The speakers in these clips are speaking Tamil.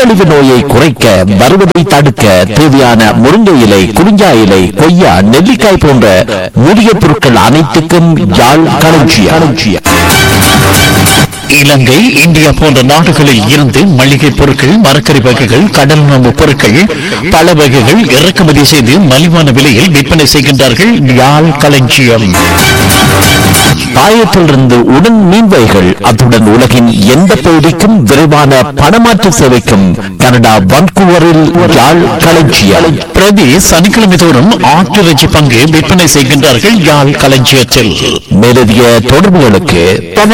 நீரழிவு நோயை குறைக்க வருவதை தடுக்க தேவையான முருங்கை இலை குறிஞ்சா இலை கொய்யா நெல்லிக்காய் போன்ற மூலிகை பொருட்கள் அனைத்துக்கும் யாழ் களஞ்சியம் இலங்கை இந்தியா போன்ற நாடுகளில் இருந்து மளிகை பொருட்கள் மரக்கறி வகைகள் கடல் உணவு பொருட்கள் பல வகைகள் இறக்குமதி செய்து மலிவான விலையில் விற்பனை செய்கின்றார்கள் யாழ் களஞ்சியம் பாயத்திலிருந்து உடன் மீன்வைகள் அத்துடன் உலகின் எந்த பகுதிக்கும் விரைவான பணமாற்று சேவைக்கும் கனடா வன்கூவரில் யாழ் களஞ்சியம் பிரதி சனிக்கிழமை தோறும் ஆட்டிறைச்சி பங்கு விற்பனை செய்கின்றார்கள் யாழ் களஞ்சியத்தில் மேலதிக தொடர்புகளுக்கு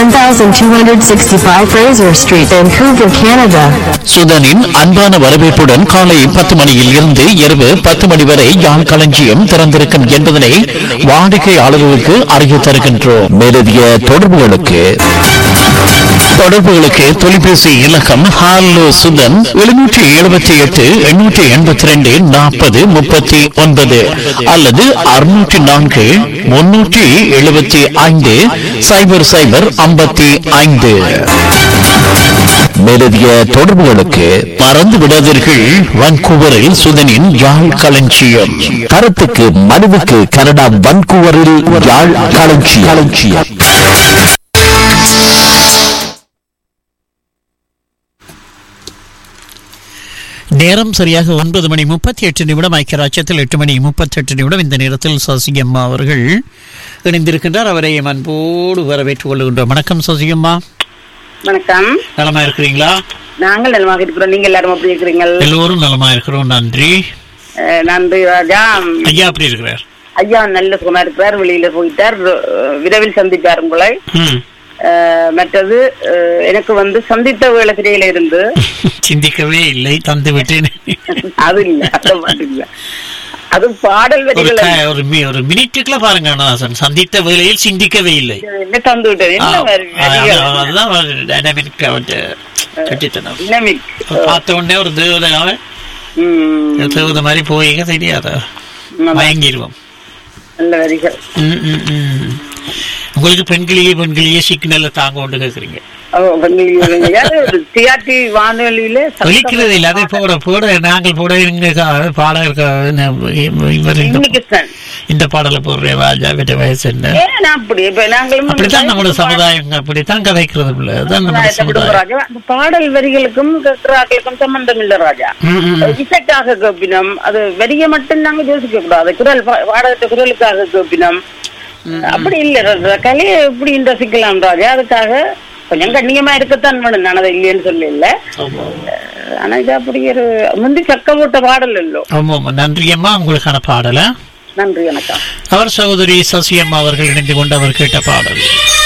7265 Fraser Street, Vancouver, Canada. சுதனின் அன்பான வரவேற்புடன் காலை பத்து மணியில் இருந்து இரவு பத்து மணி வரை யாழ் களஞ்சியம் திறந்திருக்கும் என்பதனை வாடிக்கையாளர்களுக்கு அறிய தருகின்றோம் மேலதிக தொடர்புகளுக்கு தொடர்புகளுக்கு தொலைபேசி இலக்கம் ஹாலோ சுதன் எழுநூற்றி எழுபத்தி எட்டு எண்ணூற்றி எண்பத்தி ரெண்டு நாற்பது முப்பத்தி ஒன்பது அல்லது அறுநூற்றி நான்கு முன்னூற்றி எழுபத்தி ஐந்து சைபர் சைபர் ஐம்பத்தி ஐந்து மேலதிக தொடர்புகளுக்கு மறந்து விடாதீர்கள் வான்கூவரில் சுதனின் யாழ் களஞ்சியம் கருத்துக்கு மனுவுக்கு கனடா வான்கூவரில் யாழ் களஞ்சியம் களஞ்சியம் நேரம் சரியாக ஒன்பது மணி முப்பத்தி எட்டு நிமிடம் ஐக்கியராட்சியத்தில் எட்டு மணி முப்பத்தெட்டு நிமிடம் இந்த நேரத்தில் சசிகம்மா அவர்கள் இணைந்திருக்கின்றார் அவரை அன்போடு வரவேற்றுக் கொள்கின்றோம் வணக்கம் சசிகம்மா வணக்கம் நலமா இருக்கிறீங்களா நாங்கள் நலமாக இருக்கிறோம் நீங்க எல்லாரும் எப்படி இருக்கிறீங்கள் எல்லோரும் நலமா இருக்கிறோம் நன்றி அஹ், நன்றி ராஜா ஐயா அப்படி இருக்கிறார் ஐயா நல்ல சுகமா இருக்கிறார் வெளியில போயிட்டார் அஹ், விரைவில் சந்திப்பார் உங்களை ம். அஹ், மற்றது அஹ், எனக்கு வந்து சந்தித்த வேளசிறையில இருந்து சிந்திக்கவே இல்லை தந்து விட்டேன் அது இல்ல அந்த மாதிரி இல்ல அது பாடல் ஒரு வரிகள் க- ஒரு மி- ஒரு மினிட்டுக்குள்ள பாருங்க அண்ணாசன் சந்தித்த வேளையில் சிந்திக்கவே இல்லை என்ன தந்து விட்டது ஆ, என்ன வரி- அது- வரிகள்? அதுதான் ஒரு dynamic வந்து கட்டித்தனம். Dynamic. பார்த்த உடனே ஒரு தேவதை ம், தேவதை மாதிரி போயிங்க தெரியாத ஆமா. மயங்கிடுவோம் நல்ல வரிகள் ம், ம், ம். உங்களுக்கு பெண்களையே பெண்களையே சிக்னல்ல தாங்க கொண்டு கேக்குறீங்க டிஆர்டி வானொலியில சத்தம் ஒலிக்கிறது இல்ல அதை போட போட நாங்கள் போட இங்க கா- பாடகர் கா- என்ன, இவர் இந்த- இன்னைக்கு இந்த பாடலை போடுற ராஜா விட வயசு என்ன ஏன் அப்படி இப்ப நாங்களும் அப்படித்தான் நம்மளோட சமுதாயம் அப்படித்தான் கதைக்கிறது இல்ல அதுதான் நம்ம சமுதாயத்தை விடுங்க சமுதாயம் ராஜா. அந்த பாடல் வரிகளுக்கும் கேட்கிறார்களுக்கும் சம்பந்தம் இல்ல ராஜா ம், ம், ம். இசைக்காக கேப்பினம் அது வரிய மட்டும் நாங்க யோசிக்க கூடாது குரல் பா- பாடகத்தை குரலுக்காக கேப்பினம் அப்படி இல்ல ராஜா. கலையை எப்படி ரசிக்கலாம் ராஜா அதுக்காக கொஞ்சம் கண்ணியமா இருக்கத்தான் வேணும் நான் அதை இல்லைன்னு சொல்ல இல்ல ஆமா, ஆமா. ஆனா இது அப்படி ஒரு முந்தி சக்க போட்ட பாடல் இல்லோ ஆமா ஆமா நன்றி அம்மா உங்களுக்கான பாடல நன்றி வணக்கம் அவர் சகோதரி சசி அம்மா அவர்கள் இணைந்து கொண்டு அவர் கேட்ட பாடல்